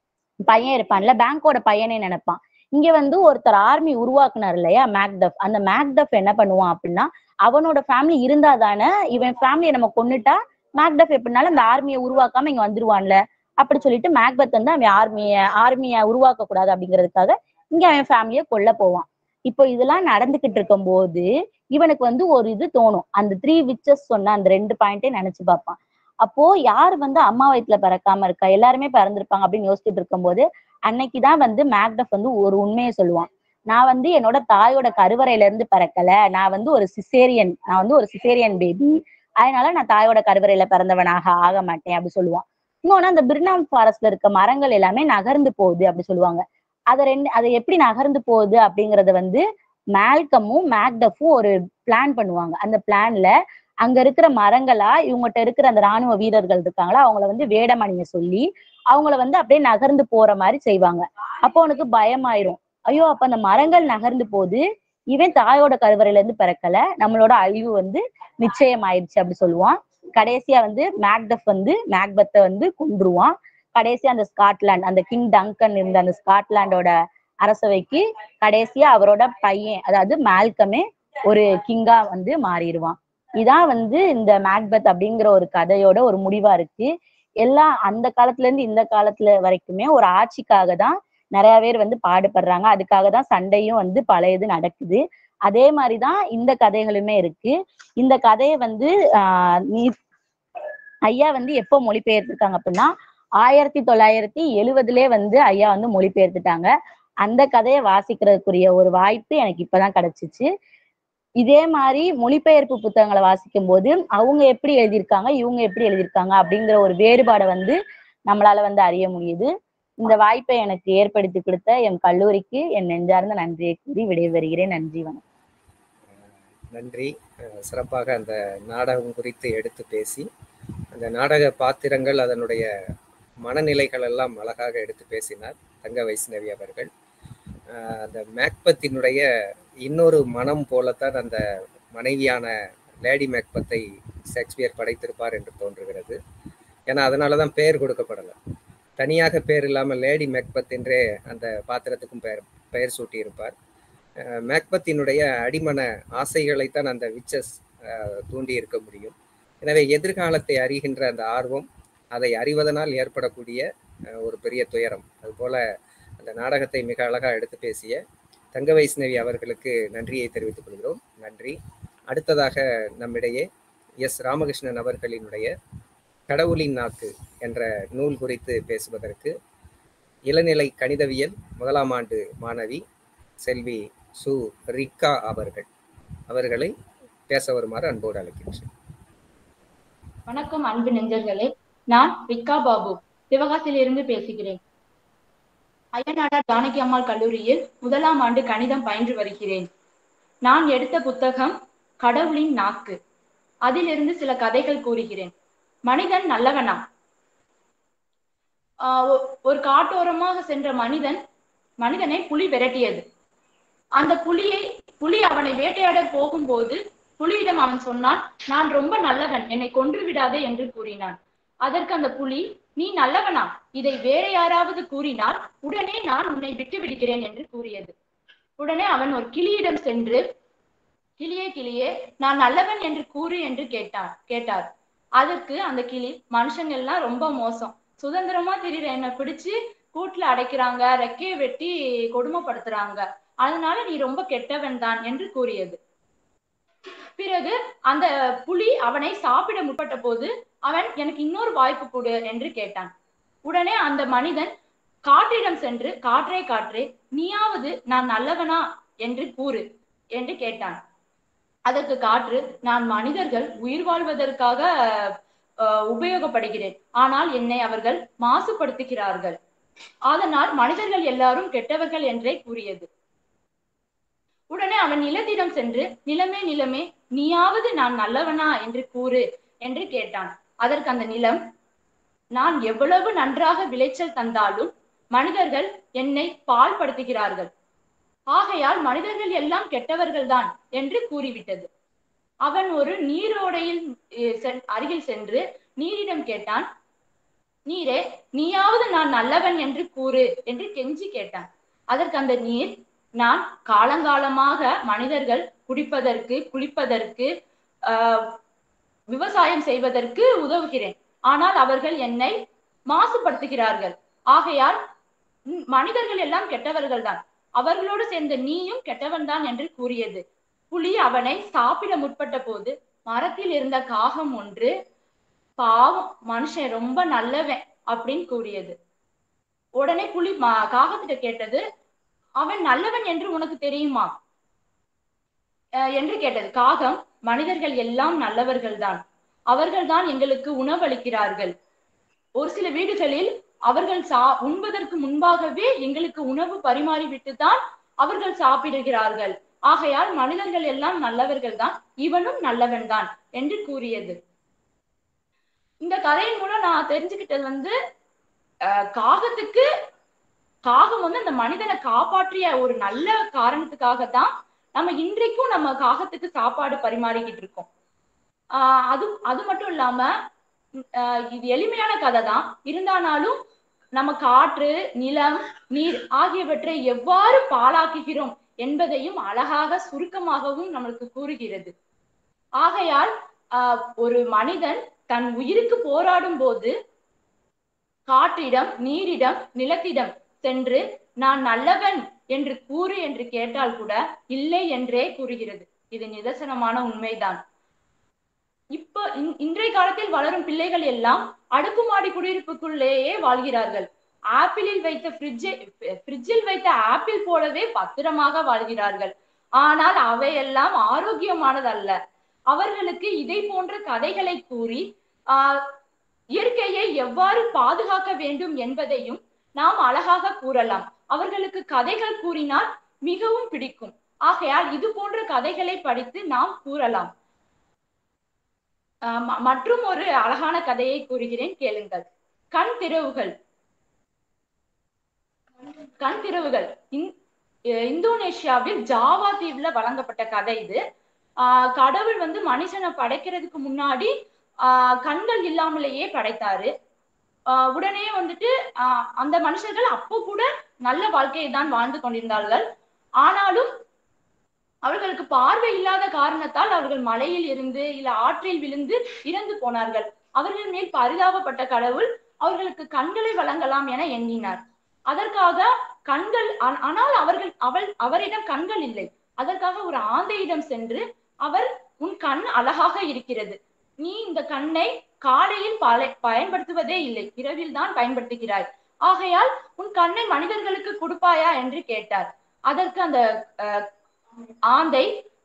பையன் இருப்பான்ல பேங்கோட பையனே நினைப்பான் இங்க வந்து ஒருத்தர் ஆர்மி உருவாக்குனார் இல்லையா மேக்டப் அந்த மேக்டப் என்ன பண்ணுவான் அப்படின்னா அவனோட ஃபேமிலி இருந்தா தானே இவன் ஃபேமிலியை நம்ம கொன்னுட்டா மேக்டப் எப்படினாலும் அந்த ஆர்மியை உருவாக்காம இங்க வந்துருவான்ல அப்படி சொல்லிட்டு மேக்பத் வந்து அவன் ஆர்மிய ஆர்மியை உருவாக்க கூடாது அப்படிங்கிறதுக்காக இங்க அவன் ஃபேமிலியை கொல்ல போவான் இப்போ இதெல்லாம் நடந்துகிட்டு இருக்கும் போது இவனுக்கு வந்து ஒரு இது தோணும் அந்த த்ரீ விச்சஸ் சொன்ன அந்த ரெண்டு பாயிண்டே நினைச்சு பார்ப்பான் அப்போ யார் வந்து அம்மா வயிற்றுல பிறக்காம இருக்கா எல்லாருமே பிறந்திருப்பாங்க அப்படின்னு யோசிச்சுட்டு இருக்கும்போது அன்னைக்குதான் வந்து மேக்டப் வந்து ஒரு உண்மையை சொல்லுவான் நான் வந்து என்னோட தாயோட கருவறையில இருந்து பிறக்கல நான் வந்து ஒரு சிசேரியன் நான் வந்து ஒரு சிசேரியன் பேபி அதனால நான் தாயோட கருவறையில பிறந்தவனாக ஆக மாட்டேன் அப்படி சொல்லுவான் இன்னொன்னு அந்த பிர்னாம் ஃபாரஸ்ட்ல இருக்க மரங்கள் எல்லாமே நகர்ந்து போகுது அப்படி சொல்லுவாங்க அதை ரெண்டு அதை எப்படி நகர்ந்து போகுது அப்படிங்கறத வந்து மேல்கமும் மேக்டஃபும் ஒரு பிளான் பண்ணுவாங்க அந்த பிளான்ல அங்க இருக்கிற மரங்களா இவங்ககிட்ட இருக்கிற அந்த ராணுவ வீரர்கள் இருக்காங்களா அவங்கள வந்து வேடமணிய சொல்லி அவங்கள வந்து அப்படியே நகர்ந்து போற மாதிரி செய்வாங்க அப்போ உனக்கு பயமாயிரும் ஐயோ அப்ப அந்த மரங்கள் நகர்ந்து போது இவன் தாயோட கருவறையில இருந்து பிறக்கல நம்மளோட அழிவு வந்து நிச்சயம் ஆயிடுச்சு அப்படி சொல்லுவான் கடைசியா வந்து மேக்டஃப் வந்து மேக்பத்தை வந்து கொன்றுவான் கடைசியா அந்த ஸ்காட்லாந்து அந்த கிங் டங்கன் இருந்த அந்த ஸ்காட்லாண்டோட அரசவைக்கு கடைசியா அவரோட பையன் அதாவது மால்கமே ஒரு கிங்கா வந்து மாறிடுவான் இதான் வந்து இந்த மேக்பத் அப்படிங்கிற ஒரு கதையோட ஒரு முடிவா இருக்கு எல்லாம் அந்த காலத்துல இருந்து இந்த காலத்துல வரைக்குமே ஒரு ஆட்சிக்காக தான் நிறைய பேர் வந்து பாடுபடுறாங்க அதுக்காக தான் சண்டையும் வந்து பழையது நடக்குது அதே மாதிரிதான் இந்த கதைகளுமே இருக்கு இந்த கதையை வந்து ஆஹ் நீ ஐயா வந்து எப்போ மொழிபெயர்த்திருக்காங்க அப்படின்னா ஆயிரத்தி தொள்ளாயிரத்தி எழுவதுலயே வந்து ஐயா வந்து மொழிபெயர்த்துட்டாங்க அந்த கதையை வாசிக்கிறதுக்குரிய ஒரு வாய்ப்பு எனக்கு இப்பதான் கிடைச்சிச்சு இதே மாதிரி மொழிபெயர்ப்பு புத்தகங்களை வாசிக்கும் போது அவங்க எப்படி எழுதியிருக்காங்க இவங்க எப்படி எழுதியிருக்காங்க அப்படிங்கிற ஒரு வேறுபாடை வந்து நம்மளால வந்து அறிய முடியுது இந்த வாய்ப்பை எனக்கு ஏற்படுத்தி கொடுத்த என் கல்லூரிக்கு என் நெஞ்சார்ந்த நன்றியை கூறி விடைபெறுகிறேன் நன்றி வணக்கம் நன்றி அஹ் சிறப்பாக அந்த நாடகம் குறித்து எடுத்து பேசி அந்த நாடக பாத்திரங்கள் அதனுடைய மனநிலைகள் எல்லாம் அழகாக எடுத்து பேசினார் தங்க வைஷ்ணவி அவர்கள் அஹ் அந்த மேக்பத்தினுடைய இன்னொரு மனம் போலத்தான் அந்த மனைவியான லேடி மேக்பத்தை ஷேக்ஸ்பியர் படைத்திருப்பார் என்று தோன்றுகிறது ஏன்னா அதனால தான் பெயர் கொடுக்கப்படலை தனியாக பெயர் இல்லாமல் லேடி மேக்பத் என்றே அந்த பாத்திரத்துக்கும் பெயர் பெயர் சூட்டியிருப்பார் அஹ் மேக்பத்தினுடைய அடிமன ஆசைகளைத்தான் அந்த விச்சஸ் தூண்டி இருக்க முடியும் எனவே எதிர்காலத்தை அறிகின்ற அந்த ஆர்வம் அதை அறிவதனால் ஏற்படக்கூடிய அஹ், ஒரு பெரிய துயரம் அதுபோல அந்த நாடகத்தை மிக அழகாக எடுத்து பேசிய தங்க வைஷ்ணவி அவர்களுக்கு நன்றியை தெரிவித்துக் கொள்கிறோம் நன்றி அடுத்ததாக நம்மிடையே எஸ் ராமகிருஷ்ணன் அவர்களினுடைய கடவுளின் நாக்கு என்ற நூல் குறித்து பேசுவதற்கு இளநிலை கணிதவியல் முதலாம் ஆண்டு மாணவி செல்வி சு ரிக்கா அவர்கள் அவர்களை பேச வருமாறு அன்போடு அழைக்கின்றேன் வணக்கம் அன்பு நெஞ்சர்களே நான் ரிக்கா பாபு சிவகாசியிலிருந்து பேசுகிறேன் அய்யநாடா ஜானகி அம்மாள் கல்லூரியில் முதலாம் ஆண்டு கணிதம் பயின்று வருகிறேன் நான் எடுத்த புத்தகம் கடவுளின் நாக்கு அதிலிருந்து சில கதைகள் கூறுகிறேன் மனிதன் நல்லவனா ஆஹ் ஒ- ஒரு காட்டோரமாக சென்ற மனிதன் மனிதனை புலி விரட்டியது அந்த புலியை புலி அவனை வேட்டையாட போகும்போது புலியிடம் அவன் சொன்னான் நான் ரொம்ப நல்லவன் என்னை கொன்று விடாதே என்று கூறினான் அதற்கு அந்த புலி நீ நல்லவனா இதை வேற யாராவது கூறினால் உடனே நான் உன்னை விட்டு விடுகிறேன் என்று கூறியது உடனே அவன் ஒரு கிளியிடம் சென்று கிளியே கிளியே நான் நல்லவன் என்று கூறு என்று கேட்டான் கேட்டார் அதற்கு அந்த கிளி மனுஷங்க எல்லாம் ரொம்ப மோசம் சுதந்திரமா திரியிற என்னை பிடிச்சு கூட்டுல அடைக்கிறாங்க ரெக்கையை வெட்டி கொடுமைப்படுத்துறாங்க அதனால நீ ரொம்ப கெட்டவன் தான் என்று கூறியது பிறகு அந்த புலி அவனை சாப்பிட முற்பட்ட போது அவன் எனக்கு இன்னொரு வாய்ப்பு கொடு என்று கேட்டான் உடனே அந்த மனிதன் காற்றிடம் சென்று காற்றே காற்றே நீயாவது நான் நல்லவனா என்று கூறு என்று கேட்டான் அதற்கு காற்று நான் மனிதர்கள் உயிர் வாழ்வதற்காக அஹ், உபயோகப்படுகிறேன் ஆனால் என்னை அவர்கள் மாசுபடுத்துகிறார்கள் அதனால் மனிதர்கள் எல்லாரும் கெட்டவர்கள் என்றே கூறியது உடனே அவன் நிலத்திடம் சென்று நிலமே நிலமே நீயாவது நான் நல்லவனா என்று கூறு என்று கேட்டான் அதற்கு அந்த நிலம் நான் எவ்வளவு நன்றாக விளைச்சல் தந்தாலும் மனிதர்கள் என்னை பாழ்படுத்துகிறார்கள் ஆகையால் மனிதர்கள் எல்லாம் கெட்டவர்கள்தான் என்று கூறிவிட்டது அவன் ஒரு நீரோடையில் அஹ், சென்- அருகில் சென்று நீரிடம் கேட்டான் நீரே நீயாவது நான் நல்லவன் என்று கூறு என்று கெஞ்சி கேட்டான் அதற்கு அந்த நீர் நான் காலங்காலமாக மனிதர்கள் குடிப்பதற்கு குளிப்பதற்கு ஆஹ், விவசாயம் செய்வதற்கு உதவுகிறேன் ஆனால் அவர்கள் என்னை மாசுபடுத்துகிறார்கள் ஆகையால் ம், மனிதர்கள் எல்லாம் கெட்டவர்கள் தான் அவர்களோடு சேர்ந்த நீயும் கெட்டவன் தான் என்று கூறியது புலி அவனை சாப்பிட முற்பட்ட போது மரத்தில் இருந்த காகம் ஒன்று பாவம் மனுஷன் ரொம்ப நல்லவன் அப்படின்னு கூறியது உடனே புலி ம- காகத்திட்ட கேட்டது அவன் நல்லவன் என்று உனக்கு தெரியுமா அஹ் என்று கேட்டது காகம் மனிதர்கள் எல்லாம் நல்லவர்கள்தான் அவர்கள்தான் எங்களுக்கு உணவளிக்கிறார்கள் ஒரு சில வீடுகளில் அவர்கள் சா உண்பதற்கு முன்பாகவே எங்களுக்கு உணவு பரிமாறிவிட்டு தான் அவர்கள் சாப்பிடுகிறார்கள் ஆகையால் மனிதர்கள் எல்லாம் நல்லவர்கள் தான் இவனும் நல்லவன் தான் என்று கூறியது இந்த கதையின் மூலம் நான் தெரிஞ்சுக்கிட்டது வந்து அஹ், காகத்துக்கு காகம் வந்து அந்த மனிதனை காப்பாற்றிய ஒரு நல்ல காரணத்துக்காக தான் நம்ம இன்றைக்கும் நம்ம காகத்துக்கு சாப்பாடு பரிமாறிக்கிட்டு இருக்கோம் ஆஹ் அது அது மட்டும் இல்லாம ஆஹ் இது எளிமையான கதை தான் இருந்தானாலும் நம்ம காற்று நிலம் நீர் ஆகியவற்றை எவ்வாறு பாழாக்குகிறோம் என்பதையும் அழகாக சுருக்கமாகவும் நம்மளுக்கு கூறுகிறது ஆகையால் ஆஹ் ஒரு மனிதன் தன் உயிருக்கு போராடும் போது காற்றிடம் நீரிடம் நிலத்திடம் சென்று நான் நல்லவன் என்று கூறு என்று கேட்டால் கூட இல்லை என்றே கூறுகிறது இது நிதர்சனமான உண்மைதான் இப்ப இன்றைய காலத்தில் வளரும் பிள்ளைகள் எல்லாம் அடுக்குமாடி குடியிருப்புக்குள்ளேயே வாழ்கிறார்கள் ஆப்பிளில் வைத்த ஃப்ரிட்ஜை ஃப்ரிட்ஜில் வைத்த ஆப்பிள் போலவே பத்திரமாக வாழ்கிறார்கள் ஆனால் அவையெல்லாம் ஆரோக்கியமானதல்ல அவர்களுக்கு இதை போன்ற கதைகளை கூறி ஆஹ் இயற்கையை எவ்வாறு பாதுகாக்க வேண்டும் என்பதையும் நாம் அழகாக கூறலாம் அவர்களுக்கு கதைகள் கூறினால் மிகவும் பிடிக்கும் ஆகையால் இது போன்ற கதைகளை படித்து நாம் கூறலாம் மற்றும் ஒரு அழகான கதையை கூறுகிறேன் கேளுங்கள் கண் திறவுகள் கண் திறவுகள் இந்தோனேஷியாவில் ஜாவா தீவுல வழங்கப்பட்ட கதை இது ஆஹ் கடவுள் வந்து மனுஷனை படைக்கிறதுக்கு முன்னாடி ஆஹ் கண்கள் இல்லாமலேயே படைத்தாரு ஆஹ் உடனே வந்துட்டு ஆஹ் அந்த மனுஷர்கள் அப்போ கூட நல்ல வாழ்க்கையை தான் வாழ்ந்து கொண்டிருந்தார்கள் ஆனாலும் அவர்களுக்கு பார்வை இல்லாத காரணத்தால் அவர்கள் மலையில் இருந்து இல்ல ஆற்றில் விழுந்து இறந்து போனார்கள் அவர்கள் மேல் பரிதாபப்பட்ட கடவுள் அவர்களுக்கு கண்களை வழங்கலாம் என எண்ணினார் அதற்காக கண்கள் ஆனால் அவர்கள் அவள் அவரிடம் கண்கள் இல்லை அதற்காக ஒரு ஆந்தையிடம் சென்று அவர் உன் கண் அழகாக இருக்கிறது நீ இந்த கண்ணை காலையில் பல பயன்படுத்துவதே இல்லை இரவில் தான் பயன்படுத்துகிறாய் ஆகையால் உன் கண்ணை மனிதர்களுக்கு கொடுப்பாயா என்று கேட்டார் அதற்கு அந்த ஆந்தை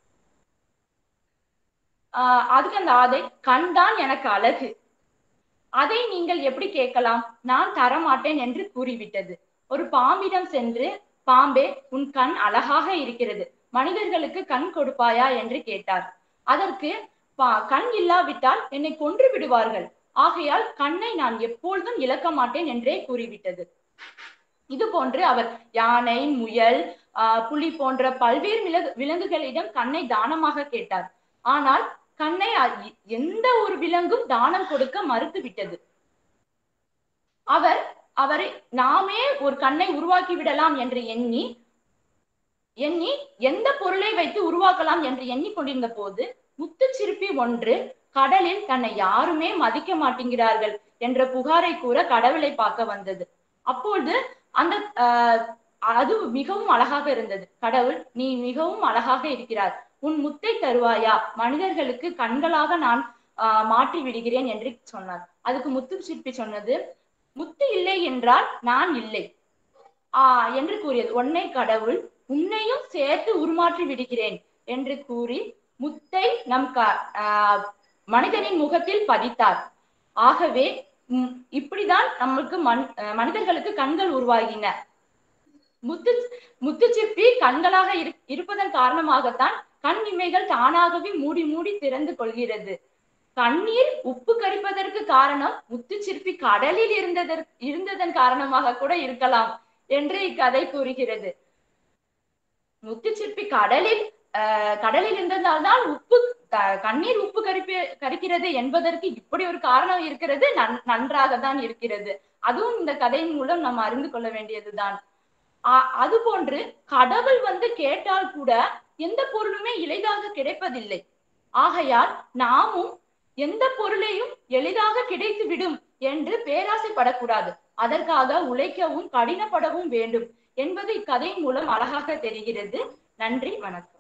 ஆஹ் அதுக்கு அந்த ஆதை கண் தான் எனக்கு அழகு அதை நீங்கள் எப்படி கேட்கலாம் நான் தரமாட்டேன் என்று கூறிவிட்டது ஒரு பாம்பிடம் சென்று பாம்பே உன் கண் அழகாக இருக்கிறது மனிதர்களுக்கு கண் கொடுப்பாயா என்று கேட்டார் அதற்கு கண் இல்லாவிட்டால் என்னை கொன்று விடுவார்கள் ஆகையால் கண்ணை நான் எப்பொழுதும் இழக்க மாட்டேன் என்றே கூறிவிட்டது இது போன்று அவர் யானை முயல் ஆஹ் புலி போன்ற பல்வேறு விலங்கு விலங்குகளிடம் கண்ணை தானமாக கேட்டார் ஆனால் கண்ணை எந்த ஒரு விலங்கும் தானம் கொடுக்க மறுத்து விட்டது அவர் அவரை நாமே ஒரு கண்ணை உருவாக்கி விடலாம் என்று எண்ணி எண்ணி எந்த பொருளை வைத்து உருவாக்கலாம் என்று எண்ணிக்கொண்டிருந்த போது முத்துச்சிற்பி ஒன்று கடலில் தன்னை யாருமே மதிக்க மாட்டேங்கிறார்கள் என்ற புகாரை கூற கடவுளை பார்க்க வந்தது அப்பொழுது அந்த ஆஹ் அது மிகவும் அழகாக இருந்தது கடவுள் நீ மிகவும் அழகாக இருக்கிறார் உன் முத்தை தருவாயா மனிதர்களுக்கு கண்களாக நான் ஆஹ் மாற்றி விடுகிறேன் என்று சொன்னார் அதுக்கு முத்து சிற்பி சொன்னது முத்து இல்லை என்றால் நான் இல்லை ஆஹ் என்று கூறியது உன்னை கடவுள் உன்னையும் சேர்த்து உருமாற்றி விடுகிறேன் என்று கூறி முத்தை நம் க ஆஹ் மனிதனின் முகத்தில் பதித்தார் ஆகவே இப்படிதான் நம்மளுக்கு மண் மனிதர்களுக்கு கண்கள் உருவாகின முத்து முத்துச்சிப்பி கண்களாக இருப்பதன் காரணமாகத்தான் கண் இமைகள் தானாகவே மூடி மூடி திறந்து கொள்கிறது கண்ணீர் உப்பு கரிப்பதற்கு காரணம் முத்துச்சிற்பி கடலில் இருந்ததற்கு இருந்ததன் காரணமாக கூட இருக்கலாம் என்று இக்கதை கூறுகிறது முத்துச்சிற்பி கடலில் அஹ் கடலில் இருந்ததால்தான் உப்பு கண்ணீர் உப்பு கரிப்பு கரிக்கிறது என்பதற்கு இப்படி ஒரு காரணம் இருக்கிறது நன் நன்றாக தான் இருக்கிறது அதுவும் இந்த கதையின் மூலம் நம்ம அறிந்து கொள்ள வேண்டியதுதான் அது போன்று கடவுள் வந்து கேட்டால் கூட எந்த பொருளுமே எளிதாக கிடைப்பதில்லை ஆகையால் நாமும் எந்த பொருளையும் எளிதாக கிடைத்து விடும் என்று பேராசைப்படக்கூடாது அதற்காக உழைக்கவும் கடினப்படவும் வேண்டும் என்பது இக்கதையின் மூலம் அழகாக தெரிகிறது நன்றி வணக்கம்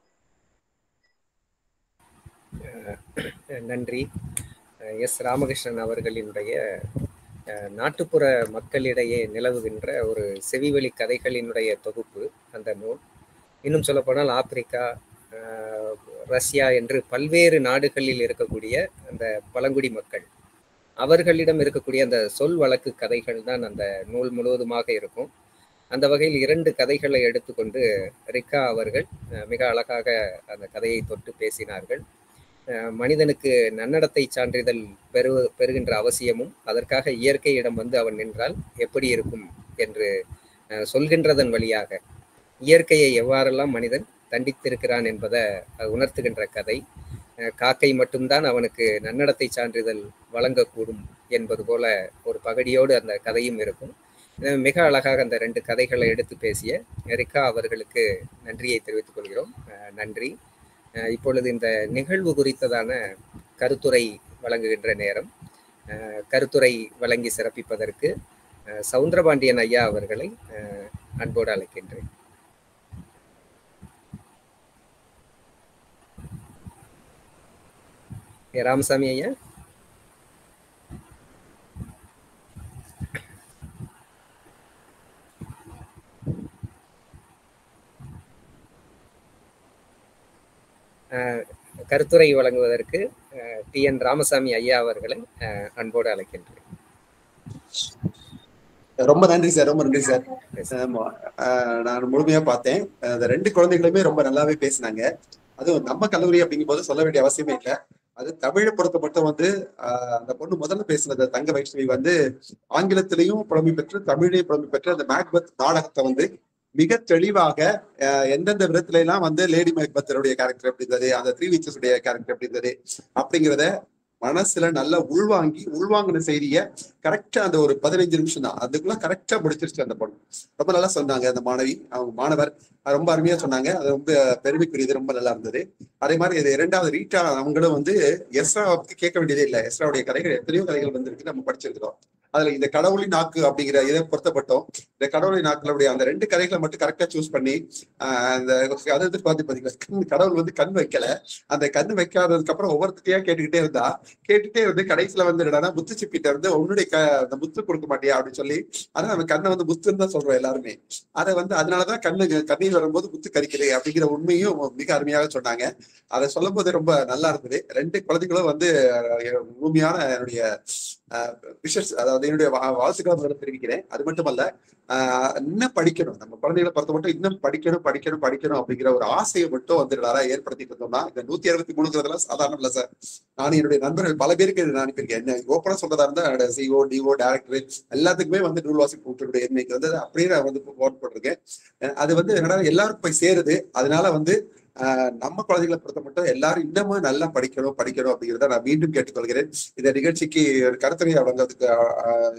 நன்றி எஸ் ராமகிருஷ்ணன் அவர்களினுடைய நாட்டுப்புற மக்களிடையே நிலவுகின்ற ஒரு செவிவழி கதைகளினுடைய தொகுப்பு அந்த நூல் இன்னும் சொல்லப்போனால் ஆப்பிரிக்கா ரஷ்யா என்று பல்வேறு நாடுகளில் இருக்கக்கூடிய அந்த பழங்குடி மக்கள் அவர்களிடம் இருக்கக்கூடிய அந்த சொல் வழக்கு கதைகள் தான் அந்த நூல் முழுவதுமாக இருக்கும் அந்த வகையில் இரண்டு கதைகளை எடுத்துக்கொண்டு ரிக்கா அவர்கள் மிக அழகாக அந்த கதையை தொட்டு பேசினார்கள் மனிதனுக்கு நன்னடத்தை சான்றிதழ் பெறு பெறுகின்ற அவசியமும் அதற்காக இயற்கையிடம் வந்து அவன் நின்றால் எப்படி இருக்கும் என்று சொல்கின்றதன் வழியாக இயற்கையை எவ்வாறெல்லாம் மனிதன் தண்டித்திருக்கிறான் என்பதை உணர்த்துகின்ற கதை காக்கை மட்டும்தான் அவனுக்கு நன்னடத்தை சான்றிதழ் வழங்கக்கூடும் என்பது போல ஒரு பகடியோடு அந்த கதையும் இருக்கும் அஹ் மிக அழகாக அந்த ரெண்டு கதைகளை எடுத்து பேசிய ரிக்கா அவர்களுக்கு நன்றியை தெரிவித்துக் கொள்கிறோம் அஹ் நன்றி அஹ் இப்பொழுது இந்த நிகழ்வு குறித்ததான கருத்துரை வழங்குகின்ற நேரம் அஹ் கருத்துரை வழங்கி சிறப்பிப்பதற்கு அஹ் சவுந்தரபாண்டியன் ஐயா அவர்களை அஹ் அன்போடு அழைக்கின்றேன் ஏ, ராமசாமி ஐயா அஹ் கருத்துரை வழங்குவதற்கு டி என் ராமசாமி ஐயா அவர்களை அஹ் அன்போடு அழைக்கின்றேன் ரொம்ப நன்றி சார் ரொம்ப நன்றி சார் ஆமா. ஆஹ் நான் முழுமையா பார்த்தேன் அந்த ரெண்டு குழந்தைகளுமே ரொம்ப நல்லாவே பேசினாங்க அதுவும் நம்ம கல்லூரி அப்படிங்கும் போது சொல்ல வேண்டிய அவசியமே இல்லை அது தமிழை பொறுத்த மட்டும் வந்து ஆஹ் அந்த பொண்ணு முதல்ல பேசினது தங்க வைஷ்ணவி வந்து ஆங்கிலத்திலையும் புலமை பெற்று தமிழையும் புலமை பெற்று அந்த மேக்பத் நாடகத்தை வந்து மிக தெளிவாக ஆஹ் எந்தெந்த விதத்துல எல்லாம் வந்து லேடி மேக்பத்தருடைய கேரக்டர் எப்படி இருந்தது அந்த த்ரீ வீச்சஸ் உடைய கேரக்டர் எப்படி இருந்தது அப்படிங்கிறத மனசுல நல்லா உள்வாங்கி உள்வாங்கின செய்திய கரெக்டா அந்த ஒரு பதினைஞ்சு நிமிஷம் தான் அதுக்குள்ள கரெக்டா முடிச்சிருச்சு அந்த பொண்ணு ரொம்ப நல்லா சொன்னாங்க அந்த மாணவி அவங்க மாணவர் அது ரொம்ப அருமையா சொன்னாங்க அது ரொம்ப பெருமைக்குரியது ரொம்ப நல்லா இருந்தது அதே மாதிரி இது இரண்டாவது ரீட்டா அவங்களும் வந்து எஸ்ரா பத்தி கேட்க வேண்டியதே இல்லை எஸ்ராவுடைய கதைகள் எத்தனையோ கதைகள் வந்திருக்கு நம்ம படிச்சிருக்கிறோம் அதுல இந்த கடவுளின் நாக்கு அப்படிங்கிற இதை பொருத்தப்பட்டோம் இந்த கடவுளின் நாக்களுடைய அந்த ரெண்டு கதைகளை மட்டும் கரெக்டா சூஸ் பண்ணி ஆஹ் அந்த அதை வந்து பார்த்து பாத்தீங்களா கண் கடவுள் வந்து கண் வைக்கல அந்த கண் வைக்காததுக்கு அப்புறம் ஒவ்வொருத்தையா கேட்டுக்கிட்டே இருந்தா கேட்டுட்டே இருந்து கடைசியில வந்து என்னடா முத்து சிப்பிட்ட இருந்து உன்னுடைய க அந்த முத்து கொடுக்க மாட்டியா அப்படின்னு சொல்லி ஆனா நம்ம கண்ணை வந்து முத்துன்னு தான் சொல்றோம் எல்லாருமே அதை வந்து அதனாலதான் கண்ணு கண்ணீர் வரும்போது முத்து கறிக்குது அப்படிங்கிற உண்மையும் மிக அருமையாக சொன்னாங்க அதை சொல்லும் போது ரொம்ப நல்லா இருந்தது ரெண்டு குழந்தைகளும் வந்து அஹ், முழுமையான என்னுடைய விஷஸ் அதாவது என்னுடைய வா- வாழ்த்துக்களை முதல்ல தெரிவிக்கிறேன் அது மட்டுமல்ல ஆஹ், இன்னும் படிக்கணும் நம்ம குழந்தைகளை பொறுத்த மட்டும் இன்னும் படிக்கணும் படிக்கணும் படிக்கணும் அப்படிங்கிற ஒரு ஆசையை மட்டும் வந்து நல்லா ஏற்படுத்திட்டு இருந்தோம்னா இந்த நூத்தி அறுபத்தி மூணுங்கிறதெல்லாம் சாதாரணம் இல்ல சார் நான் என்னுடைய நண்பர்கள் பல பேருக்கு இதை நான் அனுப்பியிருக்கேன் என்ன ஓப்பனா சொல்றதா இருந்தா சிஓ டிஓ டேரக்டர் எல்லாத்துக்குமே வந்து நூல் வாசிப்பு கூட்டுடைய இன்னைக்கு வந்து அப்படியே நான் வந்து போட் போட்டிருக்கேன் அஹ் அது வந்து என்னடா எல்லாருக்கும் போய் சேருது அதனால வந்து ஆஹ் நம்ம குழந்தைகளை பொறுத்த மட்டும் எல்லாரும் இன்னமும் நல்லா படிக்கணும் படிக்கணும் அப்படிங்கிறத நான் மீண்டும் கேட்டுக்கொள்கிறேன் இந்த நிகழ்ச்சிக்கு ஒரு கருத்துரை வழங்குறதுக்கு ஆஹ்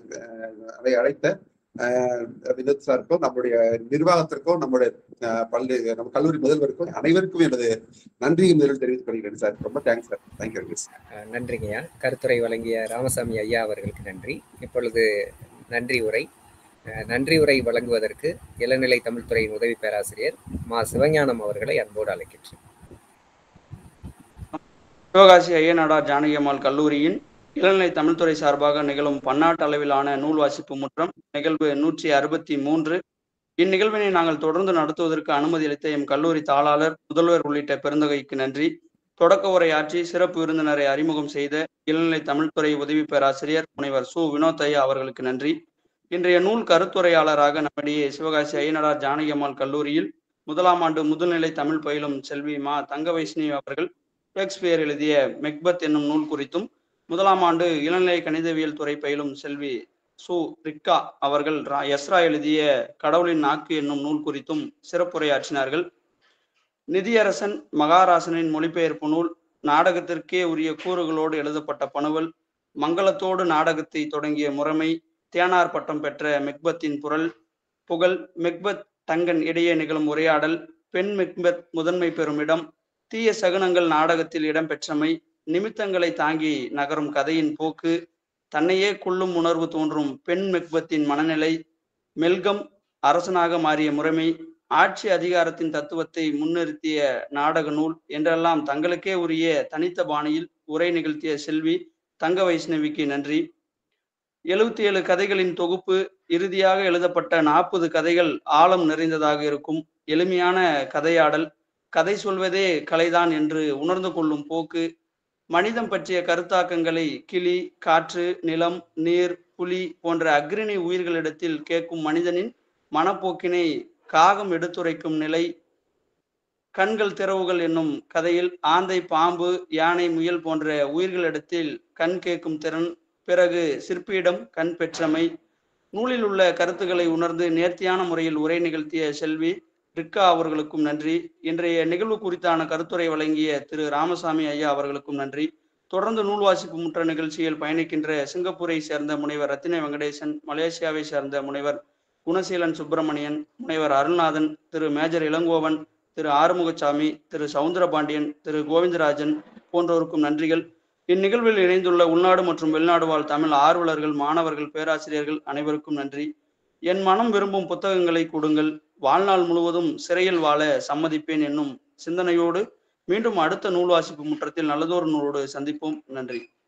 ஆஹ் அதை அழைத்த ஆஹ் வினோத் சாருக்கும் நம்முடைய நிர்வாகத்திற்கும் நம்முடைய ஆஹ் பள்ளி நம்ம கல்லூரி முதல்வருக்கும் அனைவருக்கும் எனது நன்றியை முதலில் தெரிவித்துக் கொள்கிறேன் சார் ரொம்ப thanks sir thank you very much ah நன்றிங்கய்யா கருத்துரை வழங்கிய ராமசாமி ஐயா அவர்களுக்கு நன்றி இப்பொழுது நன்றி உரை அஹ் நன்றி உரை வழங்குவதற்கு இளநிலை தமிழ்துறையின் உதவி பேராசிரியர் மா சிவஞானம் அவர்களை அன்போடு அழைக்கின்றேன் சிவகாசி ஐயனாடார் ஜானகி அம்மாள் கல்லூரியின் இளநிலை தமிழ்துறை சார்பாக நிகழும் பன்னாட்டு அளவிலான நூல் வாசிப்பு முற்றம் நிகழ்வு நூற்றி அறுபத்தி மூன்று இந்நிகழ்வினை நாங்கள் தொடர்ந்து நடத்துவதற்கு அனுமதி அளித்த எம் கல்லூரி தாளாளர் முதல்வர் உள்ளிட்ட பெருந்தொகைக்கு நன்றி தொடக்க உரையாற்றி சிறப்பு விருந்தினரை அறிமுகம் செய்த இளநிலை தமிழ்துறை உதவி பேராசிரியர் முனைவர் சு வினோத் ஐயா அவர்களுக்கு நன்றி இன்றைய நூல் கருத்துரையாளராக நம்மிடையே சிவகாசி ஐயனாடார் ஜானகி அம்மாள் கல்லூரியில் முதலாம் ஆண்டு முதுநிலை தமிழ் பயிலும் செல்வி மா தங்க வைஷ்ணவி அவர்கள் ஷேக்ஸ்பியர் எழுதிய மெக்பத் என்னும் நூல் குறித்தும் முதலாம் ஆண்டு இளநிலை கணிதவியல் துறை பயிலும் செல்வி சு ரிக்கா அவர்கள் ரா- எஸ்ரா எழுதிய கடவுளின் நாக்கு என்னும் நூல் குறித்தும் சிறப்புரையாற்றினார்கள் நிதியரசன் மகாராசனின் மொழிபெயர்ப்பு நூல் நாடகத்திற்கே உரிய கூறுகளோடு எழுதப்பட்ட பணுவல் மங்களத்தோடு நாடகத்தை தொடங்கிய முறைமை தேனார் பட்டம் பெற்ற மெக்பத்தின் புரள் புகழ் மெக்பத் தங்கன் இடையே நிகழும் உரையாடல் பெண் மெக்பத் முதன்மை பெறும் இடம் தீய சகுனங்கள் நாடகத்தில் இடம்பெற்றமை நிமித்தங்களை தாங்கி நகரும் கதையின் போக்கு தன்னையே கொள்ளும் உணர்வு தோன்றும் பெண் மெக்பத்தின் மனநிலை மெல்கம் அரசனாக மாறிய முறைமை ஆட்சி அதிகாரத்தின் தத்துவத்தை முன்னிறுத்திய நாடக நூல் என்றெல்லாம் தங்களுக்கே உரிய தனித்த பாணியில் உரை நிகழ்த்திய செல்வி தங்க வைஷ்ணவிக்கு நன்றி எழுபத்தி ஏழு கதைகளின் தொகுப்பு இறுதியாக எழுதப்பட்ட நாற்பது கதைகள் ஆழம் நிறைந்ததாக இருக்கும் எளிமையான கதையாடல் கதை சொல்வதே கலைதான் என்று உணர்ந்து கொள்ளும் போக்கு மனிதம் பற்றிய கருத்தாக்கங்களை கிளி காற்று நிலம் நீர் புலி போன்ற அக்ரிணி உயிர்களிடத்தில் கேட்கும் மனிதனின் மனப்போக்கினை காகம் எடுத்துரைக்கும் நிலை கண்கள் திறவுகள் என்னும் கதையில் ஆந்தை பாம்பு யானை முயல் போன்ற உயிர்களிடத்தில் கண் கேட்கும் திறன் பிறகு சிற்பியிடம் கண் பெற்றமை நூலில் உள்ள கருத்துக்களை உணர்ந்து நேர்த்தியான முறையில் உரை நிகழ்த்திய செல்வி ரிக்கா அவர்களுக்கும் நன்றி இன்றைய நிகழ்வு குறித்தான கருத்துரை வழங்கிய திரு ராமசாமி ஐயா அவர்களுக்கும் நன்றி தொடர்ந்து நூல் வாசிப்பு முற்ற நிகழ்ச்சியில் பயணிக்கின்ற சிங்கப்பூரை சேர்ந்த முனைவர் ரத்தின வெங்கடேசன் மலேசியாவை சேர்ந்த முனைவர் குணசீலன் சுப்பிரமணியன் முனைவர் அருள்நாதன் திரு மேஜர் இளங்கோவன் திரு ஆறுமுகசாமி திரு சவுந்தரபாண்டியன் திரு கோவிந்தராஜன் போன்றோருக்கும் நன்றிகள் இந்நிகழ்வில் இணைந்துள்ள உள்நாடு மற்றும் வெளிநாடு வாழ் தமிழ் ஆர்வலர்கள் மாணவர்கள் பேராசிரியர்கள் அனைவருக்கும் நன்றி என் மனம் விரும்பும் புத்தகங்களை கொடுங்கள் வாழ்நாள் முழுவதும் சிறையில் வாழ சம்மதிப்பேன் என்னும் சிந்தனையோடு மீண்டும் அடுத்த நூல் வாசிப்பு முற்றத்தில் நல்லதொரு நூலோடு சந்திப்போம் நன்றி